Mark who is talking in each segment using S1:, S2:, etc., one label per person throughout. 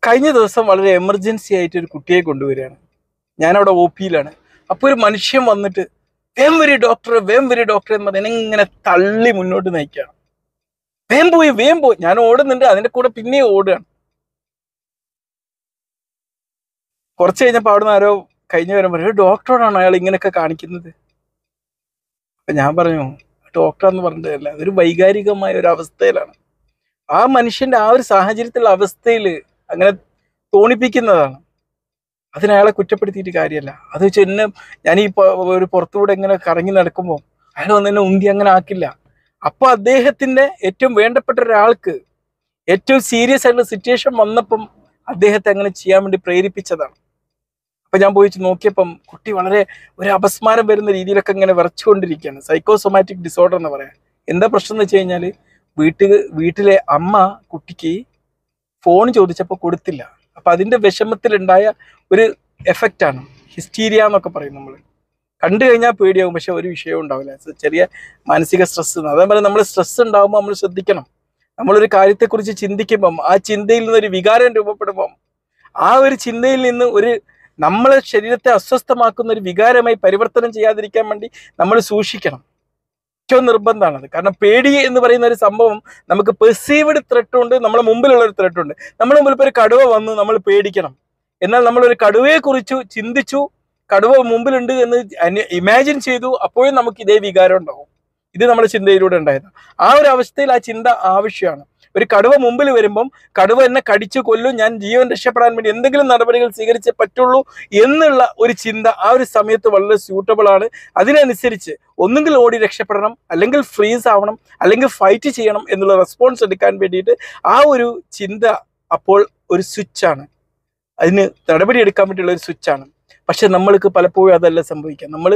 S1: കഴിഞ്ഞ ദിവസം വളരെ എമർജൻസി ആയിട്ട് ഒരു കുട്ടിയെ കൊണ്ടുവരികയാണ് ഞാനവിടെ ഒ പിയിലാണ് അപ്പോൾ ഒരു മനുഷ്യൻ വന്നിട്ട് വേം വരി ഡോക്ടറെ വേം വരി ഡോക്ടറെ എന്ന് പറഞ്ഞ് എന്നെ ഇങ്ങനെ തള്ളി മുന്നോട്ട് നയിക്കുകയാണ് വേം പോയി വേം പോയി ഞാൻ ഓടുന്നുണ്ട് അതിന്റെ കൂടെ പിന്നെയും ഓടുകയാണ് കുറച്ച് കഴിഞ്ഞപ്പോൾ അവിടുന്ന് ആരോ കഴിഞ്ഞു വരാൻ പറയും ഡോക്ടറോടാണ് അയാൾ ഇങ്ങനെയൊക്കെ കാണിക്കുന്നത് അപ്പൊ ഞാൻ പറഞ്ഞു ഡോക്ടറാന്ന് പറഞ്ഞിട്ടല്ല അതൊരു വൈകാരികമായ ഒരു അവസ്ഥയിലാണ് ആ മനുഷ്യന്റെ ആ ഒരു സാഹചര്യത്തിലുള്ള അവസ്ഥയിൽ അങ്ങനെ തോന്നിപ്പിക്കുന്നതാണ് അതിന് അയാളെ കുറ്റപ്പെടുത്തിയിട്ട് കാര്യമല്ല അത് വെച്ച് എന്നെ ഞാൻ ഈ പ- ഒരു പുറത്തുകൂടെ ഇങ്ങനെ കറങ്ങി നടക്കുമ്പോൾ അയാൾ വന്ന് എന്നെ ഉന്തി അങ്ങനെ ആക്കില്ല അപ്പൊ അദ്ദേഹത്തിന്റെ ഏറ്റവും വേണ്ടപ്പെട്ട ഒരാൾക്ക് ഏറ്റവും സീരിയസ് ആയിട്ടുള്ള സിറ്റുവേഷൻ വന്നപ്പം അദ്ദേഹത്തെ അങ്ങനെ ചെയ്യാൻ വേണ്ടി പ്രേരിപ്പിച്ചതാണ് അപ്പൊ ഞാൻ പോയി നോക്കിയപ്പം കുട്ടി വളരെ ഒരു അപസ്മാരം വരുന്ന രീതിയിലൊക്കെ ഇങ്ങനെ വിറച്ചുകൊണ്ടിരിക്കുകയാണ് സൈക്കോസൊമാറ്റിക് ഡിസോർഡർ എന്ന് പറയാം എന്താ പ്രശ്നം എന്ന് വെച്ച് കഴിഞ്ഞാൽ വീട്ടിൽ വീട്ടിലെ അമ്മ കുട്ടിക്ക് ഫോൺ ചോദിച്ചപ്പോൾ കൊടുത്തില്ല അപ്പൊ അതിന്റെ വിഷമത്തിലുണ്ടായ ഒരു എഫക്റ്റ് ആണ് ഹിസ്റ്റീരിയ എന്നൊക്കെ പറയും നമ്മൾ കണ്ടു കഴിഞ്ഞാൽ പേടിയാവും പക്ഷെ ഒരു വിഷയവും ഉണ്ടാവില്ല സ- ചെറിയ മാനസിക സ്ട്രെസ് അതേപോലെ നമ്മൾ സ്ട്രെസ് ഉണ്ടാകുമ്പോൾ നമ്മൾ ശ്രദ്ധിക്കണം നമ്മളൊരു കാര്യത്തെക്കുറിച്ച് ചിന്തിക്കുമ്പം ആ ചിന്തയിൽ നിന്ന് ഒരു വികാരം രൂപപ്പെടുമ്പം ആ ഒരു ചിന്തയിൽ നിന്ന് ഒരു നമ്മളെ ശരീരത്തെ അസ്വസ്ഥമാക്കുന്ന ഒരു വികാരമായി പരിവർത്തനം ചെയ്യാതിരിക്കാൻ വേണ്ടി നമ്മൾ സൂക്ഷിക്കണം ഏറ്റവും നിർബന്ധമാണത് കാരണം പേടി എന്ന് പറയുന്ന ഒരു സംഭവം നമുക്ക് പെർസീവ്ഡ് ത്രെട്ട് ഉണ്ട് നമ്മുടെ മുമ്പിലുള്ള ഒരു ത്രെട്ട് ഉണ്ട് നമ്മുടെ മുമ്പിൽ ഇപ്പോൾ ഒരു കടുവ വന്നു നമ്മൾ പേടിക്കണം എന്നാൽ നമ്മൾ ഒരു കടുവയെ കുറിച്ചു ചിന്തിച്ചു കടുവ മുമ്പിലുണ്ട് എന്ന് ഇമാജിൻ ചെയ്തു അപ്പോഴും നമുക്ക് ഇതേ വികാരം ഉണ്ടാവും ഇത് നമ്മുടെ ചിന്തയിലൂടെ ഉണ്ടായത് ആ ഒരു അവസ്ഥയിൽ ആ ചിന്ത ആവശ്യമാണ് ഒരു കടുവ മുമ്പിൽ വരുമ്പം കടുവ എന്നെ കടിച്ചു കൊല്ലും ഞാൻ ജീവൻ രക്ഷപ്പെടാൻ വേണ്ടി എന്തെങ്കിലും നടപടികൾ സ്വീകരിച്ചേ പറ്റുള്ളൂ എന്നുള്ള ഒരു ചിന്ത ആ ഒരു സമയത്ത് വളരെ സ്യൂട്ടബിൾ ആണ് അതിനനുസരിച്ച് ഒന്നുകിൽ ഓടി രക്ഷപ്പെടണം അല്ലെങ്കിൽ ഫ്രീസ് ആവണം അല്ലെങ്കിൽ ഫൈറ്റ് ചെയ്യണം എന്നുള്ള റെസ്പോൺസ് എടുക്കാൻ വേണ്ടിയിട്ട് ആ ഒരു ചിന്ത അപ്പോൾ ഒരു സ്വിച്ചാണ് അതിന് നടപടി എടുക്കാൻ വേണ്ടിയുള്ള ഒരു സ്വിച്ചാണ് പക്ഷെ നമ്മൾക്ക് പലപ്പോഴും അതല്ല സംഭവിക്കുക നമ്മൾ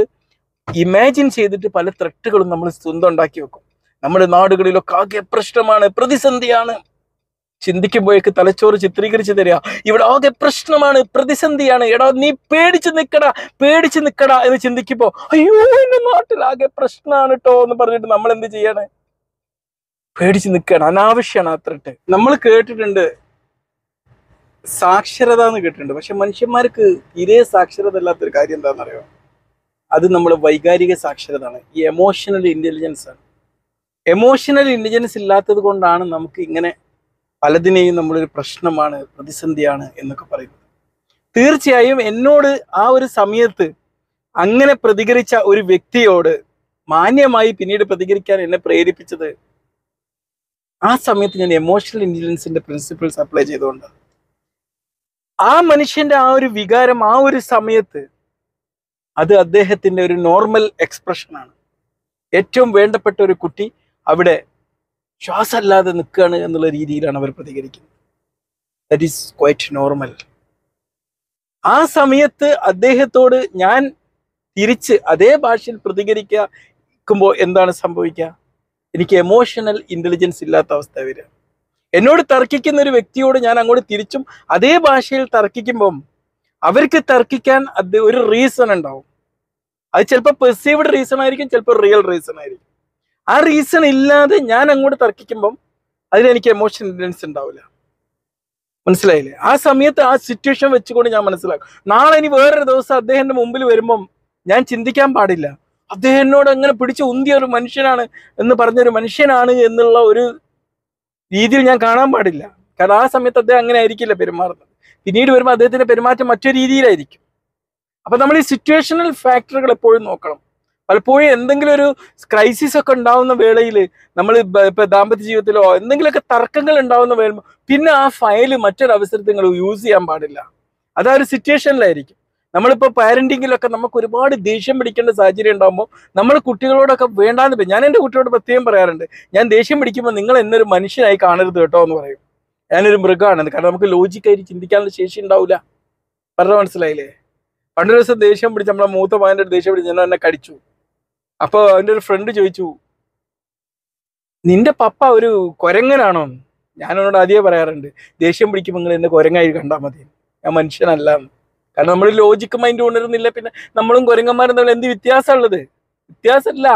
S1: ഇമാജിൻ ചെയ്തിട്ട് പല ത്രെട്ടുകളും നമ്മൾ സ്വന്തം ഉണ്ടാക്കി വെക്കും നമ്മുടെ നാടുകളിലൊക്കെ ആകെ പ്രശ്നമാണ് പ്രതിസന്ധിയാണ് ചിന്തിക്കുമ്പോഴേക്ക് തലച്ചോറ് ചിത്രീകരിച്ച് തരിക ഇവിടെ ആകെ പ്രശ്നമാണ് പ്രതിസന്ധിയാണ് എടാ നീ പേടിച്ച് നിക്കടാ പേടിച്ച് നിക്കടാ എന്ന് ചിന്തിക്കുമ്പോ അയ്യോ എന്റെ നാട്ടിൽ ആകെ പ്രശ്നമാണ് കേട്ടോ എന്ന് പറഞ്ഞിട്ട് നമ്മൾ എന്ത് ചെയ്യാണ് പേടിച്ച് നിൽക്കുകയാണ് അനാവശ്യമാണ് ആ ത്രെട്ട് നമ്മൾ കേട്ടിട്ടുണ്ട് സാക്ഷരത എന്ന് കേട്ടിട്ടുണ്ട് പക്ഷെ മനുഷ്യന്മാർക്ക് തീരെ സാക്ഷരത അല്ലാത്തൊരു കാര്യം എന്താണെന്നറിയോ അത് നമ്മൾ വൈകാരിക സാക്ഷരത ആണ് ഈ എമോഷണൽ ഇന്റലിജൻസ് ആണ് എമോഷണൽ ഇന്റലിജൻസ് ഇല്ലാത്തത് കൊണ്ടാണ് നമുക്ക് ഇങ്ങനെ പലതിനെയും നമ്മളൊരു പ്രശ്നമാണ് പ്രതിസന്ധിയാണ് എന്നൊക്കെ പറയുന്നത് തീർച്ചയായും എന്നോട് ആ ഒരു സമയത്ത് അങ്ങനെ പ്രതികരിച്ച ഒരു വ്യക്തിയോട് മാന്യമായി പിന്നീട് പ്രതികരിക്കാൻ എന്നെ പ്രേരിപ്പിച്ചത് ആ സമയത്ത് ഞാൻ എമോഷണൽ ഇന്റലിജൻസിന്റെ പ്രിൻസിപ്പിൾസ് അപ്ലൈ ചെയ്തുകൊണ്ട് ആ മനുഷ്യന്റെ ആ ഒരു വികാരം ആ ഒരു സമയത്ത് അത് അദ്ദേഹത്തിന്റെ ഒരു നോർമൽ എക്സ്പ്രഷനാണ് ഏറ്റവും വേണ്ടപ്പെട്ട ഒരു കുട്ടി അവിടെ ശ്വാസമല്ലാതെ നിൽക്കുകയാണ് എന്നുള്ള രീതിയിലാണ് അവർ പ്രതികരിക്കുന്നത് ദറ്റ് ഈസ് ക്വൈറ്റ് നോർമൽ ആ സമയത്ത് അദ്ദേഹത്തോട് ഞാൻ തിരിച്ച് അതേ ഭാഷയിൽ പ്രതികരിക്കുമ്പോൾ എന്താണ് സംഭവിക്കുക എനിക്ക് എമോഷണൽ ഇന്റലിജൻസ് ഇല്ലാത്ത അവസ്ഥ വരിക എന്നോട് തർക്കിക്കുന്ന ഒരു വ്യക്തിയോട് ഞാൻ അങ്ങോട്ട് തിരിച്ചും അതേ ഭാഷയിൽ തർക്കിക്കുമ്പം അവർക്ക് തർക്കിക്കാൻ അത് ഒരു റീസൺ ഉണ്ടാവും അത് ചിലപ്പോൾ പെർസീവ്ഡ് റീസൺ ആയിരിക്കും ചിലപ്പോൾ റിയൽ റീസൺ ആയിരിക്കും ആ റീസൺ ഇല്ലാതെ ഞാൻ അങ്ങോട്ട് തർക്കിക്കുമ്പം അതിലെനിക്ക് എമോഷണൽ ഇന്റലിജൻസ് ഉണ്ടാവില്ല മനസ്സിലായില്ലേ ആ സമയത്ത് ആ സിറ്റുവേഷൻ വെച്ചുകൊണ്ട് ഞാൻ മനസ്സിലാക്കും നാളെ ഇനി വേറൊരു ദിവസം അദ്ദേഹത്തിന്റെ മുമ്പിൽ വരുമ്പം ഞാൻ ചിന്തിക്കാൻ പാടില്ല അദ്ദേഹം എന്നോട് അങ്ങനെ പിടിച്ച് ഉന്തിയ ഒരു മനുഷ്യനാണ് എന്ന് പറഞ്ഞൊരു മനുഷ്യനാണ് എന്നുള്ള ഒരു രീതിയിൽ ഞാൻ കാണാൻ പാടില്ല കാരണം ആ സമയത്ത് അദ്ദേഹം അങ്ങനെ ആയിരിക്കില്ല പെരുമാറുന്നത് പിന്നീട് വരുമ്പോൾ അദ്ദേഹത്തിന്റെ പെരുമാറ്റം മറ്റൊരു രീതിയിലായിരിക്കും അപ്പൊ നമ്മൾ ഈ സിറ്റുവേഷണൽ ഫാക്ടറുകൾ എപ്പോഴും നോക്കണം പലപ്പോഴും എന്തെങ്കിലും ഒരു ക്രൈസിസ് ഒക്കെ ഉണ്ടാവുന്ന വേളയിൽ നമ്മൾ ഇപ്പൊ ദാമ്പത്യ ജീവിതത്തിലോ എന്തെങ്കിലുമൊക്കെ തർക്കങ്ങൾ ഉണ്ടാവുന്ന വേള പിന്നെ ആ ഫയല് മറ്റൊരു അവസരത്തിൽ നിങ്ങൾ യൂസ് ചെയ്യാൻ പാടില്ല അത് ആ ഒരു സിറ്റുവേഷനിലായിരിക്കും നമ്മളിപ്പോൾ പാരന്റിങ്ങിലൊക്കെ നമുക്ക് ഒരുപാട് ദേഷ്യം പിടിക്കേണ്ട സാഹചര്യം ഉണ്ടാകുമ്പോൾ നമ്മൾ കുട്ടികളോടൊക്കെ വേണ്ടാന്ന് പറയും ഞാൻ എൻ്റെ കുട്ടിയോട് പ്രത്യേകം പറയാറുണ്ട് ഞാൻ ദേഷ്യം പിടിക്കുമ്പോൾ നിങ്ങൾ എന്നൊരു മനുഷ്യനായി കാണരുത് കേട്ടോ എന്ന് പറയും ഞാനൊരു മൃഗമാണ് കാരണം നമുക്ക് ലോജിക്കായിട്ട് ചിന്തിക്കാനുള്ള ശേഷി ഉണ്ടാവില്ല പറഞ്ഞ മനസ്സിലായില്ലേ പണ്ടൊരു ദിവസം ദേഷ്യം പിടിച്ച് നമ്മളെ മൂത്ത മകൻ്റെ അടുത്ത് ദേഷ്യം പിടിച്ച് ഞാൻ എന്നെ കടിച്ചു അപ്പോൾ അവൻ്റെ ഒരു ഫ്രണ്ട് ചോദിച്ചു നിന്റെ പപ്പ ഒരു കൊരങ്ങനാണോ ഞാൻ അവനോട് ആദ്യമേ പറയാറുണ്ട് ദേഷ്യം പിടിക്കുമ്പോൾ നിങ്ങൾ എന്നെ കൊരങ്ങായി കണ്ടാൽ മതി ഞാൻ മനുഷ്യനല്ല എന്ന്. കാരണം നമ്മൾ ലോജിക്ക് മൈൻഡ് കൊണ്ടുവരുന്നില്ല പിന്നെ നമ്മളും കൊരങ്ങന്മാരും തമ്മിൽ എന്ത് വ്യത്യാസമുള്ളത് വ്യത്യാസമല്ല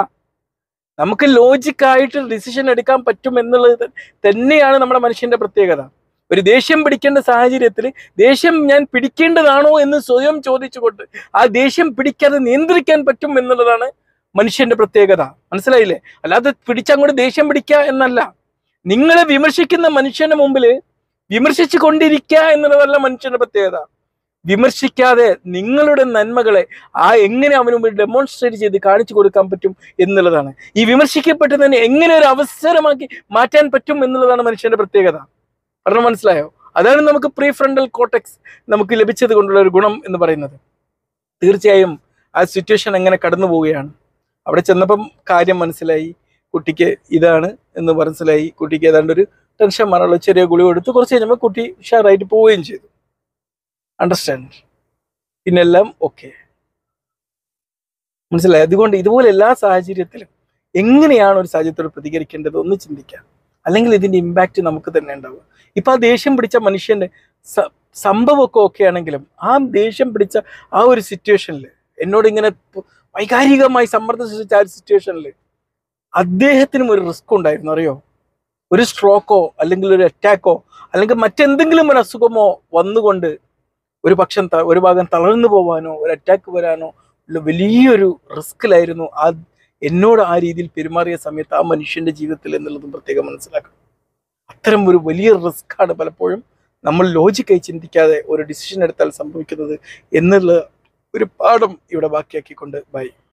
S1: നമുക്ക് ലോജിക്കായിട്ട് ഡിസിഷൻ എടുക്കാൻ പറ്റും എന്നുള്ളത് ത- തന്നെയാണ് നമ്മുടെ മനുഷ്യന്റെ പ്രത്യേകത ഒരു ദേഷ്യം പിടിക്കേണ്ട സാഹചര്യത്തിൽ ദേഷ്യം ഞാൻ പിടിക്കേണ്ടതാണോ എന്ന് സ്വയം ചോദിച്ചുകൊണ്ട് ആ ദേഷ്യം പിടിക്കാതെ നിയന്ത്രിക്കാൻ പറ്റും എന്നുള്ളതാണ് മനുഷ്യന്റെ പ്രത്യേകത മനസ്സിലായില്ലേ അല്ലാതെ പിടിച്ചങ്ങോട്ട് ദേഷ്യം പിടിക്കുക എന്നല്ല നിങ്ങളെ വിമർശിക്കുന്ന മനുഷ്യന്റെ മുമ്പിൽ വിമർശിച്ചു കൊണ്ടിരിക്കുക എന്നുള്ളതല്ല മനുഷ്യന്റെ പ്രത്യേകത വിമർശിക്കാതെ നിങ്ങളുടെ നന്മകളെ ആ എങ്ങനെ അവന് മുമ്പിൽ ഡെമോൺസ്ട്രേറ്റ് ചെയ്ത് കാണിച്ചു കൊടുക്കാൻ പറ്റും എന്നുള്ളതാണ് ഈ വിമർശിക്കപ്പെട്ടതിനെ എങ്ങനെ ഒരു അവസരമാക്കി മാറ്റാൻ പറ്റും എന്നുള്ളതാണ് മനുഷ്യന്റെ പ്രത്യേകത പറഞ്ഞ മനസ്സിലായോ അതാണ് നമുക്ക് പ്രീ ഫ്രണ്ടൽ കോട്ടക്സ് നമുക്ക് ലഭിച്ചത് കൊണ്ടുള്ള ഒരു ഗുണം എന്ന് പറയുന്നത് തീർച്ചയായും ആ സിറ്റുവേഷൻ എങ്ങനെ കടന്നു പോവുകയാണ് അവിടെ ചെന്നപ്പം കാര്യം മനസ്സിലായി കുട്ടിക്ക് ഇതാണ് എന്ന് മനസ്സിലായി കുട്ടിക്ക് ഏതാണ്ട് ഒരു ടെൻഷൻ മാറാനുള്ള ചെറിയ ഗുളി കൊടുത്ത് കുറച്ച് കഴിഞ്ഞപ്പോൾ കുട്ടി ഉഷാറായിട്ട് പോവുകയും ചെയ്തു അണ്ടർസ്റ്റാൻഡ് പിന്നെല്ലാം ഓക്കെ മനസ്സിലായി അതുകൊണ്ട് ഇതുപോലെ എല്ലാ സാഹചര്യത്തിലും എങ്ങനെയാണ് ഒരു സാഹചര്യത്തോട് പ്രതികരിക്കേണ്ടത് ഒന്ന് ചിന്തിക്കാം അല്ലെങ്കിൽ ഇതിന്റെ ഇമ്പാക്റ്റ് നമുക്ക് തന്നെ ഉണ്ടാവുക ഇപ്പൊ ആ ദേഷ്യം പിടിച്ച മനുഷ്യന്റെ സ- സംഭവമൊക്കെ ഓക്കെ ആണെങ്കിലും ആ ദേഷ്യം പിടിച്ച ആ ഒരു സിറ്റുവേഷനിൽ എന്നോട് ഇങ്ങനെ പ് വൈകാരികമായി സമ്മർദ്ദം സൃഷ്ടിച്ച ആ ഒരു സിറ്റുവേഷനിൽ അദ്ദേഹത്തിനും ഒരു റിസ്ക് ഉണ്ടായിരുന്നു അറിയോ ഒരു സ്ട്രോക്കോ അല്ലെങ്കിൽ ഒരു അറ്റാക്കോ അല്ലെങ്കിൽ മറ്റെന്തെങ്കിലും ഒരു അസുഖമോ വന്നുകൊണ്ട് ഒരു പക്ഷം ത- ഒരു ഭാഗം തളർന്നു പോവാനോ ഒരു അറ്റാക്ക് വരാനോ ഉള്ള വലിയൊരു റിസ്കിലായിരുന്നു ആ എന്നോട് ആ രീതിയിൽ പെരുമാറിയ സമയത്ത് ആ മനുഷ്യന്റെ ജീവിതത്തിൽ എന്നുള്ളതും പ്രത്യേകം മനസ്സിലാക്കണം അത്തരം ഒരു വലിയ റിസ്ക് ആണ് പലപ്പോഴും നമ്മൾ ലോജിക്കായി ചിന്തിക്കാതെ ഒരു ഡിസിഷൻ എടുത്താൽ സംഭവിക്കുന്നത് എന്നുള്ള ഒരു പാഠം ഇവിടെ ബാക്കിയാക്കിക്കൊണ്ട് ബൈ